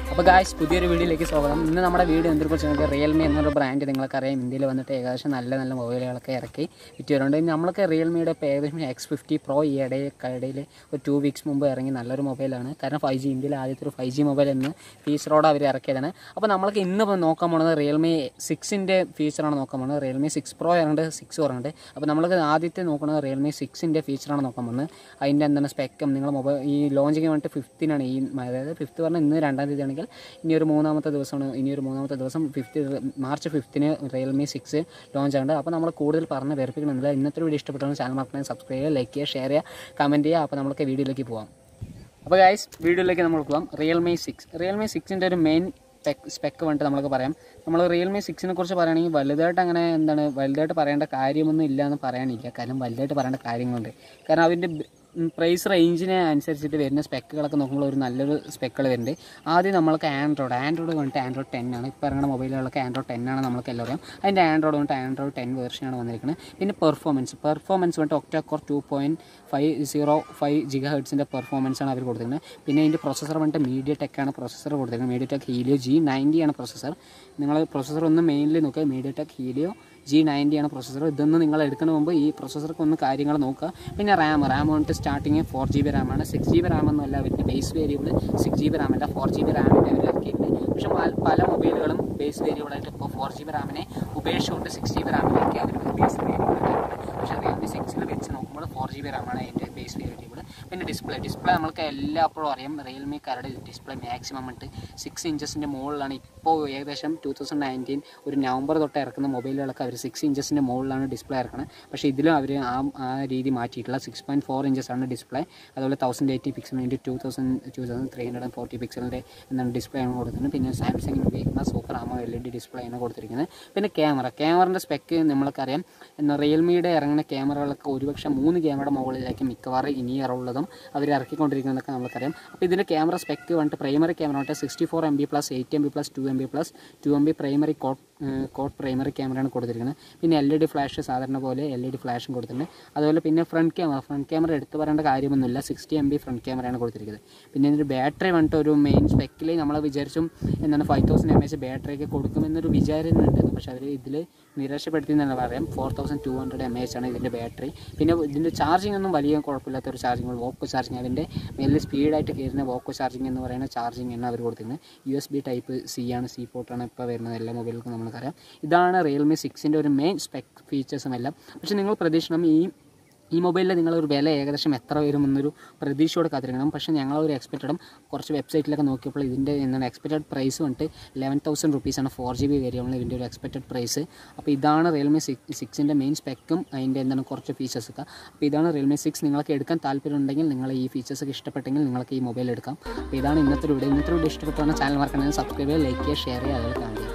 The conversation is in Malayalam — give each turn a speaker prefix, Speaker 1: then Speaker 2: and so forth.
Speaker 1: അപ്പോൾ ഗായ്സ് പുതിയൊരു വീഡിയോയിലേക്ക് സ്വാഗതം ഇന്ന് നമ്മുടെ വീഡിയോ എന്തിനെക്കുറിച്ച് നിങ്ങൾക്ക് റിയൽമി എന്നൊരു ബ്രാൻഡ് നിങ്ങൾക്കറിയാം ഇന്ത്യയിൽ വന്നിട്ട് ഏകദേശം നല്ല നല്ല മൊബൈലുകളൊക്കെ ഇറക്കി വിറ്റ് വരുന്നുണ്ട് ഇനി നമ്മളൊക്കെ റിയൽമിയുടെ ഇപ്പോൾ ഏകദേശം എക്സ് ഫിഫ്റ്റി പ്രോ ഈ ഇടയിൽ ഇടയിൽ ഒരു ടു വീക്സ് മുമ്പ് ഇറങ്ങി നല്ലൊരു മൊബൈലാണ് കാരണം ഫൈവ് ജി ഇന്ത്യയിൽ ആദ്യത്തെ ഒരു ഫൈവ് ജി മൊബൈൽ എന്ന് ഫീച്ചറോടെ അവർ ഇറക്കിയതാണ് അപ്പോൾ നമ്മൾക്ക് ഇന്ന് ഇപ്പോൾ നോക്കാൻ പോകുന്നത് റിയൽമി സിക്സിൻ്റെ ഫീച്ചറാണ് നോക്കാൻ പോകുന്നത് റിയൽമി സിക്സ് പ്രോ ഇറങ്ങുന്നുണ്ട് സിക്സ് പറയുന്നുണ്ട് അപ്പോൾ നമ്മൾക്ക് ആദ്യത്തെ നോക്കുന്നത് റിയൽമി സിക്സിൻ്റെ ഫീച്ചറാണ് നോക്കാൻ പോകുന്നത് അതിൻ്റെ എന്താണ് സ്പെക്കും നിങ്ങൾ മൊബൈൽ ഈ ലോഞ്ചിങ് വേണ്ടിയിട്ട് ഫിഫ്റ്റിനാണ് ഈ അതായത് ഫിഫ്ത്ത് പറഞ്ഞാൽ ഇന്ന് രണ്ടാം തീയതി ആണെങ്കിൽ ഇനി ഒരു മൂന്നാമത്തെ ദിവസമാണ് ഇനി ഒരു മൂന്നാമത്തെ ദിവസം ഫിഫ്ത്ത് മാർച്ച് ഫിഫ്ത്തിന് റിയൽമി സിക്സ് ലോഞ്ച് ആകുന്നുണ്ട് അപ്പോൾ നമ്മൾ കൂടുതൽ പറഞ്ഞ് വെറുപ്പിക്കണമെന്നില്ല ഇന്നത്തെ വീഡിയോ ഇഷ്ടപ്പെട്ടാണ് ചാനൽ മറക്കണേ സബ്സ്ക്രൈബ് ചെയ്യുക ലൈക്ക് ചെയ്യുക ഷെയർ ചെയ്യുക കമൻറ്റ് ചെയ്യുക അപ്പോൾ നമുക്ക് വീഡിയോയിലേക്ക് പോകാം അപ്പോൾ ഗൈസ് വീഡിയോയിലേക്ക് നമ്മൾ പോകാം റിയൽമി സിക്സ് റിയൽമി സിക്സിൻ്റെ ഒരു മെയിൻ സ്പെക്ക് സ്പെക്ക് വേണ്ടിയിട്ട് നമുക്ക് പറയാം നമ്മൾ റിയൽമി സിക്സിനെ കുറിച്ച് പറയുകയാണെങ്കിൽ വലുതായിട്ട് അങ്ങനെ എന്താണ് വലുതായിട്ട് പറയേണ്ട കാര്യമൊന്നും ഇല്ല എന്ന് പറയാനില്ല കാരണം വലുതായിട്ട് പറയേണ്ട കാര്യങ്ങളുണ്ട് കാരണം അതിൻ്റെ പ്രൈസ് റേഞ്ചിനെ അനുസരിച്ചിട്ട് വരുന്ന സ്പെക്കുകളൊക്കെ നോക്കുമ്പോൾ ഒരു നല്ലൊരു സ്പെക്കുകൾ വരുന്നുണ്ട് ആദ്യം നമ്മൾക്ക് ആൻഡ്രോയിഡ് ആൻഡ്രോയിഡ് വന്നിട്ട് ആൻഡ്രോയിഡ് ടെൻ ആണ് ഇപ്പോൾ ഇറങ്ങുന്ന മൊബൈലുകളൊക്കെ ആൻഡ്രോയിഡ് ടെൻ ആണ് നമുക്ക് എല്ലാം അറിയാം അതിൻ്റെ ആൻഡ്രോയിഡ് വന്നിട്ട് ആൻഡ്രോയിഡ് ടെൻ വേർഷനാണ് വന്നിരിക്കുന്നത് പിന്നെ പെർഫോമൻസ് പെർഫോമൻസ് വന്നിട്ട് octacore two point five zero five giga ഹെഡ്സിൻ്റെ പെർഫോമൻസ് ആണ് അവർ കൊടുത്തിരിക്കുന്നത് പിന്നെ ഇതിൻ്റെ പ്രൊസസ്സർ വന്നിട്ട് മീഡിയ ടെക്കാണ് പ്രൊസസ്സർ കൊടുത്തിരിക്കുന്നത് MediaTek Helio G ninety ആണ് പ്രൊസസ്സർ നിങ്ങൾ പ്രൊസസ്സർ ഒന്ന് മെയിൻലി നോക്കുക MediaTek Helio G ninety ആണ് പ്രൊസസ്സർ ഇതൊന്നും നിങ്ങൾ എടുക്കുന്ന മുമ്പ് ഈ പ്രൊസസ്സർക്ക് ഒന്ന് കാര്യങ്ങൾ നോക്കുക പിന്നെ റാം റാം വന്നിട്ട് സ്റ്റാർട്ടിങ് ഫോർ ജി ബി റാമാണ് സിക്സ് ജി ബി റാം ഒന്നുമല്ല അവരുടെ base variable six G B റാമല്ല ഫോർ ജി ബി റാമിൻ്റെ അവർ ഇറക്കിയിട്ടുണ്ട് പക്ഷേ പല- പല മൊബൈലുകളും ബേസ് വേരിയബിളായിട്ട് ഇപ്പോൾ ഫോർ ജി ബി റാമിനെ ഉപേക്ഷിച്ചുകൊണ്ട് സിക്സ് ജി ബി റാമിലേക്ക് അവർ ബേസ് വേരിയബിളായിട്ട് പക്ഷേ റിയൽമി സിക്സിൽ വെച്ച് നോക്കുമ്പോൾ ഫോർ ജി ബി റാമാണ് അതിൻ്റെ ബേസ് വേരിയബിൾ പിന്നെ ഡിസ്പ്ലേ ഡിസ്പ്ലേ നമ്മൾക്ക് എല്ലായ്പ്പോഴും അറിയാം റിയൽമിക്കാരുടെ ഡിസ്പ്ലേ മാക്സിമം ഉണ്ട് സിക്സ് ഇഞ്ചസിൻ്റെ മുകളിലാണ് ഇപ്പോൾ ഏകദേശം ടു തൗസൻഡ് നയൻറ്റീൻ ഒരു നവംബർ തൊട്ട് ഇറക്കുന്ന മൊബൈലുകളൊക്കെ അവർ സിക്സ് ഇഞ്ചസിൻ്റെ മുകളിലാണ് ഡിസ്പ്ലേ ഇറക്കുന്നത് പക്ഷേ ഇതിലും അവർ ആ ആ രീതി മാറ്റിയിട്ടില്ല സിക്സ് പോയിൻറ്റ് ഫോർ ഇഞ്ചസ് ആണ് ഡിസ്പ്ലേ അതുപോലെ thousand eighty pixel into two thousand two thousand three hundred and forty പിക്സലിൻ്റെ എന്താണ് ഡിസ്പ്ലേ ആണ് കൊടുത്തിരിക്കുന്നത് പിന്നെ സാംസങ് ഉപയോഗിക്കുന്ന super AMO L E D display ആണ് കൊടുത്തിരിക്കുന്നത് പിന്നെ ക്യാമറ ക്യാമറൻ്റെ സ്പെക്ക് നമ്മൾക്കറിയാം എന്നാൽ റിയൽമിയുടെ ഇറങ്ങുന്ന ക്യാമറകളൊക്കെ ഒരുപക്ഷെ മൂന്ന് ക്യാമറയുടെ മുകളിലേക്ക് മിക്കവാറും ഇനി ഇറവുള്ളതും അവർ ഇറക്കിക്കൊണ്ടിരിക്കുന്നതൊക്കെ നമുക്കറിയാം അപ്പോൾ ഇതിൻ്റെ ക്യാമറ സ്പെക്ക് വന്നിട്ട് പ്രൈമറി ക്യാമറ വന്നിട്ട് sixty four M B plus eight M B plus two M B plus two M B primary quad quad primary ക്യാമറയാണ് കൊടുത്തിരിക്കുന്നത് പിന്നെ എൽ ഇ ഡി ഫ്ലാഷ് സാധാരണ പോലെ എൽ ഇ ഡി ഫ്ലാഷും കൊടുത്തിട്ടുണ്ട് അതുപോലെ പിന്നെ ഫ്രണ്ട് ക്യാമറ ഫ്രണ്ട് ക്യാമറ എടുത്ത് പറയേണ്ട കാര്യമൊന്നുമില്ല സിക്സ്റ്റി എം ബി ഫ്രണ്ട് ക്യാമറയാണ് കൊടുത്തിരിക്കുന്നത് പിന്നെ ഇതിൻ്റെ ബാറ്ററി വന്നിട്ട് ഒരു മെയിൻ സ്പെക്കിൽ നമ്മൾ വിചാരിച്ചും എന്താണ് five thousand M H battery ഒക്കെ കൊടുക്കുമെന്നൊരു വിചാരം ഉണ്ടായിരുന്നു പക്ഷേ അവർ ഇതിൽ നിരാശപ്പെടുത്തി എന്ന് പറയാം four thousand two hundred M H ആണ് ഇതിൻ്റെ ബാറ്ററി പിന്നെ ഇതിൻ്റെ ചാർജിങ് ഒന്നും വലിയ കുഴപ്പമില്ലാത്ത ഒരു ചാർജിങ് വോക്കോ ചാർജിങ് അതിൻ്റെ വലിയ സ്പീഡായിട്ട് കയറുന്ന വോക്കോ ചാർജിങ് എന്ന് പറയുന്ന ചാർജിങ് ആണ് അവർ കൊടുത്തിരുന്നത് U S B type C ആണ് സി പോർട്ടാണ് ഇപ്പോൾ വരുന്നത് എല്ലാ മൊബൈലുകൾക്കും നമുക്കറിയാം ഇതാണ് റിയൽമി സിക്സിൻ്റെ ഒരു മെയിൻ സ്പെക് ഫീച്ചേഴ്സും എല്ലാം പക്ഷേ നിങ്ങൾ പ്രതീക്ഷിക്കണം ഈ ഈ മൊബൈലിൽ നിങ്ങളൊരു വില ഏകദേശം എത്ര വരുമെന്നൊരു പ്രതീക്ഷയോടെ കാത്തിരിക്കണം പക്ഷേ ഞങ്ങളൊരു എക്സ്പെക്റ്റഡും കുറച്ച് വെബ്സൈറ്റിലൊക്കെ നോക്കിയപ്പോൾ ഇതിൻ്റെ എന്താണ് എക്സ്പെക്റ്റഡ് പ്രൈസ് വന്നിട്ട് ലെവൻ തൗസൻഡ് റുപ്പീസാണ് ഫോർ ജി ബി വേരിയബിൾ ഇതിൻ്റെ ഒരു എക്സ്പെക്റ്റഡ് പ്രൈസ് അപ്പോൾ ഇതാണ് റിയൽമി സിക്സ് സിക്സിൻ്റെ മെയിൻ സ്പെക്കും അതിൻ്റെ എന്താണ് കുറച്ച് ഫീച്ചേഴ്സൊക്കെ അപ്പോൾ ഇതാണ് റിയൽമി സിക്സ് നിങ്ങൾക്ക് എടുക്കാൻ താല്പര്യമുണ്ടെങ്കിൽ നിങ്ങൾ ഈ ഫീച്ചേഴ്സൊക്കെ ഇഷ്ടപ്പെട്ടെങ്കിൽ നിങ്ങൾക്ക് ഈ മൊബൈൽ എടുക്കാം അപ്പോൾ ഇതാണ് ഇന്നത്തെ വീഡിയോ ഇന്നത്തെ വീഡിയോ ഇഷ്ടപ്പെട്ടാണ് ചാനൽ മറക്കണമെങ്കിൽ സബ്സ്ക്രൈബ് ചെയ്യുക ലൈക്ക് ചെയ്യുക ഷെയർ ചെയ്യുക അതുപോലെ കാണുക